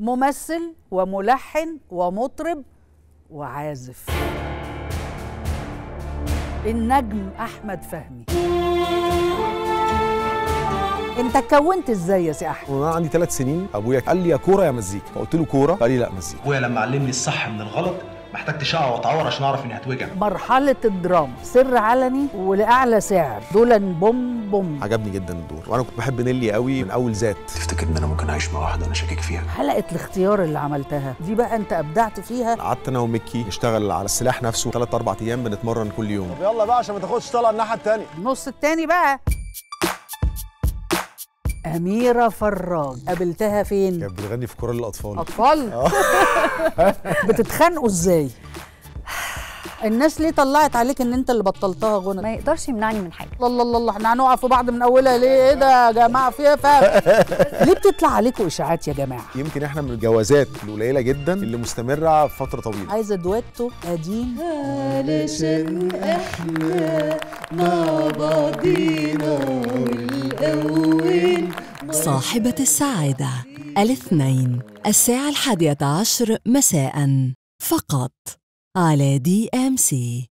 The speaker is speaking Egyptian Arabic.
ممثل وملحن ومطرب وعازف النجم احمد فهمي انت اتكونت ازاي يا سي احمد وانا عندي ثلاث سنين ابويا قال لي يا كوره يا مزيكا فقلت له كوره قال لي لا مزيكا ابويا لما علمني الصح من الغلط محتاج تشقى واتعور عشان اعرف اني هتوجع مرحله الدراما سر علني ولاعلى سعر دول بوم بوم عجبني جدا الدور وانا كنت بحب نيلي قوي من اول ذات تفتكر ان انا ممكن اعيش مع واحده انا شاكك فيها حلقه الاختيار اللي عملتها دي بقى انت ابدعت فيها قعدت انا وميكي نشتغل على السلاح نفسه ثلاث اربع ايام بنتمرن كل يوم يلا بقى عشان ما تاخدش طلقه الناحيه التانيه النص التاني بقى أميرة فراج قابلتها فين؟ كانت بتغني في كورال الاطفال أطفال بتتخانقوا إزاي؟ الناس ليه طلعت عليك ان انت اللي بطلتها غنى ما يقدرش يمنعني من حاجه الله الله الله احنا هنقع في بعض من اولها ليه ايه ده يا جماعه فيها فهم ليه بتطلع عليكم اشاعات يا جماعه يمكن احنا من الجوازات القليله جدا اللي مستمره فتره طويله عايزه دويتو قديم علشان احنا مع بعضينا والأول صاحبة السعادة الاثنين الساعة الحادية عشر مساء فقط على دي ام سي